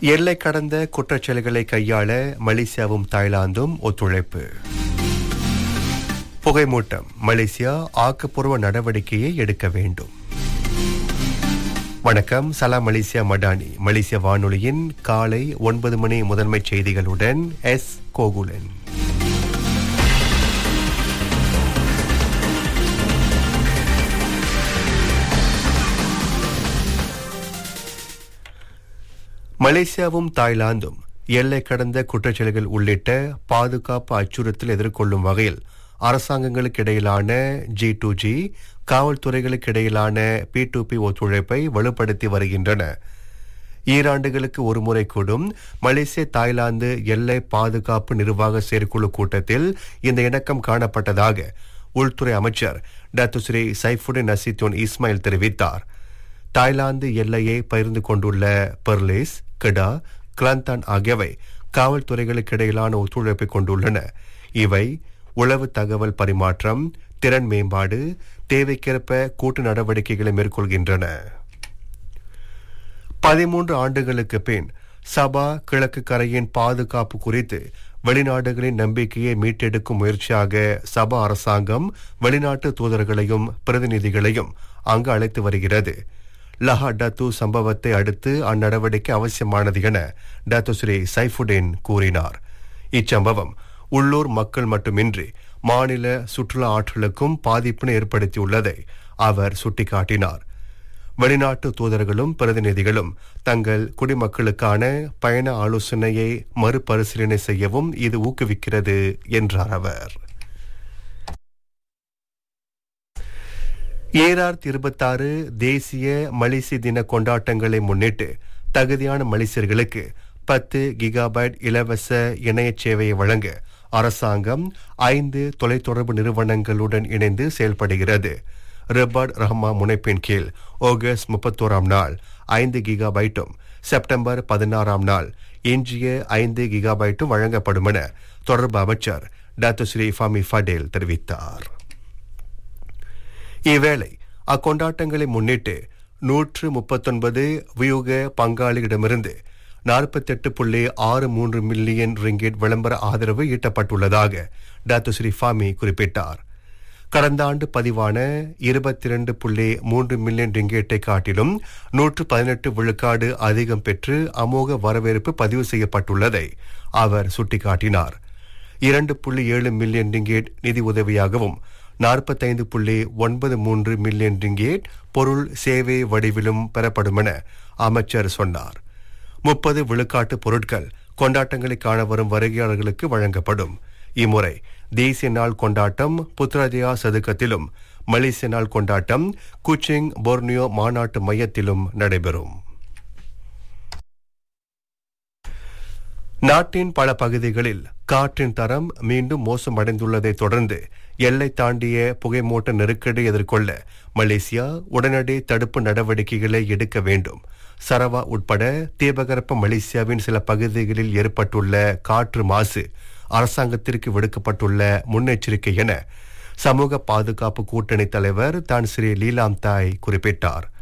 எல்லை கடந்த குற்றச்செயல்களை கையாள மலேசியாவும் தாய்லாந்தும் ஒத்துழைப்பு புகைமூட்டம் மலேசியா ஆக்கப்பூர்வ நடவடிக்கையை எடுக்க வேண்டும் வணக்கம் சலாம் மலேசியா மடானி மலேசிய வானொலியின் காலை ஒன்பது மணி முதன்மை செய்திகளுடன் எஸ் கோகுலன் மலேசியாவும் தாய்லாந்தும் எல்லை கடந்த குற்றச்செயல்கள் உள்ளிட்ட பாதுகாப்பு அச்சுறுத்தல் எதிர்கொள்ளும் வகையில் அரசாங்கங்களுக்கு இடையிலான ஜி டு ஜி காவல்துறைகளுக்கு இடையிலான பி டு பி ஒத்துழைப்பை வலுப்படுத்தி வருகின்றன ஈராண்டுகளுக்கு ஒருமுறை கூடும் மலேசிய தாய்லாந்து எல்லை பாதுகாப்பு நிர்வாக செயற்குழு கூட்டத்தில் இந்த இணக்கம் காணப்பட்டதாக உள்துறை அமைச்சர் டாக்டர் ஸ்ரீ சைஃபுடின் நசீத்துன் இஸ்மாயில் தெரிவித்தார் தாய்லாந்து எல்லையை பகிர்ந்து கொண்டுள்ள பெர்லேஸ் கெடா கிளாந்தான் ஆகியவை காவல்துறைகளுக்கு இடையிலான ஒத்துழைப்பை கொண்டுள்ளன இவை உளவு தகவல் பரிமாற்றம் திறன் மேம்பாடு தேவைக்கேற்ப கூட்டு நடவடிக்கைகளை மேற்கொள்கின்றன பதிமூன்று ஆண்டுகளுக்கு பின் சபா கிழக்கு கரையின் பாதுகாப்பு குறித்து வெளிநாடுகளின் நம்பிக்கையை மீட்டெடுக்கும் முயற்சியாக சபா அரசாங்கம் வெளிநாட்டு தூதர்களையும் பிரதிநிதிகளையும் அங்கு அழைத்து வருகிறது லஹா டத்து சம்பவத்தை அடுத்து அந்நடவடிக்கை அவசியமானது என டத்து ஸ்ரீ சைஃபுடேன் கூறினார் இச்சம்பவம் உள்ளூர் மக்கள் மட்டுமின்றி மாநில சுற்றுலா ஆற்றலுக்கும் பாதிப்பினை ஏற்படுத்தியுள்ளதை அவர் சுட்டிக்காட்டினார் வெளிநாட்டு தூதர்களும் பிரதிநிதிகளும் தங்கள் குடிமக்களுக்கான பயண ஆலோசனையை மறுபரிசீலனை செய்யவும் இது ஊக்குவிக்கிறது என்றார் அவர் ஏஆர் இருபத்தாறு தேசிய மலேசிய தின கொண்டாட்டங்களை முன்னிட்டு தகுதியான மலேசியர்களுக்கு பத்து கிகாபைட் இலவச இணைய சேவையை வழங்க அரசாங்கம் ஐந்து தொலைத்தொடர்பு நிறுவனங்களுடன் இணைந்து செயல்படுகிறது ரிபார்ட் ரஹ்மா முனைப்பின் கீழ் ஆகஸ்ட் முப்பத்தோராம் நாள் ஐந்து கிகாபைட்டும் செப்டம்பர் பதினாறாம் நாள் எஞ்சிய ஐந்து கிகாபைட்டும் வழங்கப்படும் என தொடர்பு அமைச்சர் டாக்டர் ஸ்ரீ ஃபாமி ஃபடேல் தெரிவித்தார் இவ்வேளை அக்கொண்டாட்டங்களை முன்னிட்டு நூற்று முப்பத்தொன்பது வியூக பங்காளிகளிடமிருந்து நாற்பத்தெட்டு புள்ளி ஆறு மூன்று மில்லியன் ரிங்கெட் விளம்பர ஆதரவு ஈட்டப்பட்டுள்ளதாக டாக்டர் ஸ்ரீ ஃபாமி குறிப்பிட்டார் கடந்த ஆண்டு பதிவான இருபத்தி இரண்டு புள்ளி மூன்று மில்லியன் ரிங்கேட்டை காட்டிலும் நூற்று பதினெட்டு விழுக்காடு அதிகம் பெற்று அமோக வரவேற்பு பதிவு செய்யப்பட்டுள்ளதை அவர் சுட்டிக்காட்டினார் இரண்டு புள்ளி ஏழு மில்லியன் ரிங்கேட் நிதி உதவியாகவும் நாற்பத்தைந்து புள்ளி ஒன்பது மூன்று மில்லியன் ரிங்கேட் பொருள் சேவை வடிவிலும் பெறப்படும் என அமைச்சர் சொன்னார் முப்பது விழுக்காட்டு பொருட்கள் கொண்டாட்டங்களை காண வரும் வருகையாளர்களுக்கு வழங்கப்படும் இம்முறை தேசிய நாள் கொண்டாட்டம் புத்ராஜயா சதுக்கத்திலும் மலேசிய நாள் கொண்டாட்டம் குச்சிங் போர்னியோ மாநாட்டு மையத்திலும் நடைபெறும் நாட்டின் பல பகுதிகளில் காற்றின் தரம் மீண்டும் மோசமடைந்துள்ளதை தொடர்ந்து எல்லை தாண்டிய புகைமூட்ட நெருக்கடி எதிர்கொள்ள மலேசியா உடனடி தடுப்பு நடவடிக்கைகளை எடுக்க வேண்டும் சரவா உட்பட தீபகற்ப மலேசியாவின் சில பகுதிகளில் ஏற்பட்டுள்ள காற்று மாசு அரசாங்கத்திற்கு விடுக்கப்பட்டுள்ள முன்னெச்சரிக்கை என சமூக பாதுகாப்பு கூட்டணி தலைவர் தான் ஸ்ரீ லீலாம் தாய் குறிப்பிட்டார்